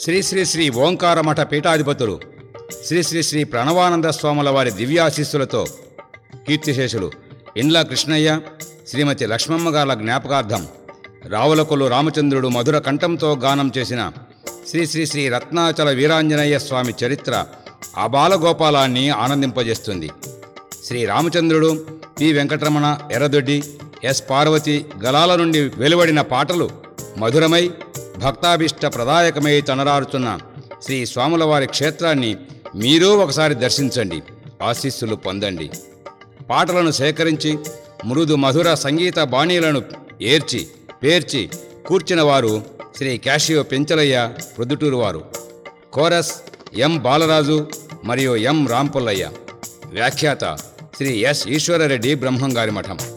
శ్రీ శ్రీ శ్రీ ఓంకారమఠ పీఠాధిపతులు శ్రీ శ్రీ శ్రీ ప్రణవానంద స్వాముల వారి దివ్యాశీస్సులతో కీర్తిశేషులు ఇండ్ల కృష్ణయ్య శ్రీమతి లక్ష్మమ్మ గార్ల జ్ఞాపకార్థం రావులకొల్లు రామచంద్రుడు మధుర కంఠంతో గానం చేసిన శ్రీ శ్రీ శ్రీ రత్నాచల వీరాంజనేయ స్వామి చరిత్ర ఆ బాలగోపాలాన్ని ఆనందింపజేస్తుంది శ్రీ రామచంద్రుడు పి వెంకటరమణ ఎర్రదొడ్డి ఎస్ పార్వతి గలాల నుండి వెలువడిన పాటలు మధురమై భక్తాభిష్ట ప్రదాయకమై తనరారుచున్న శ్రీ స్వాములవారి క్షేత్రాన్ని మీరూ ఒకసారి దర్శించండి ఆశీస్సులు పొందండి పాటలను సేకరించి మృదు మధుర సంగీత బాణీలను ఏర్చి పేర్చి కూర్చిన వారు శ్రీ క్యాషియో పెంచలయ్య ప్రొద్దుటూరు వారు కోరస్ ఎం బాలరాజు మరియు ఎం రాంపుల్లయ్య వ్యాఖ్యాత శ్రీ ఎస్ ఈశ్వరరెడ్డి బ్రహ్మంగారి మఠం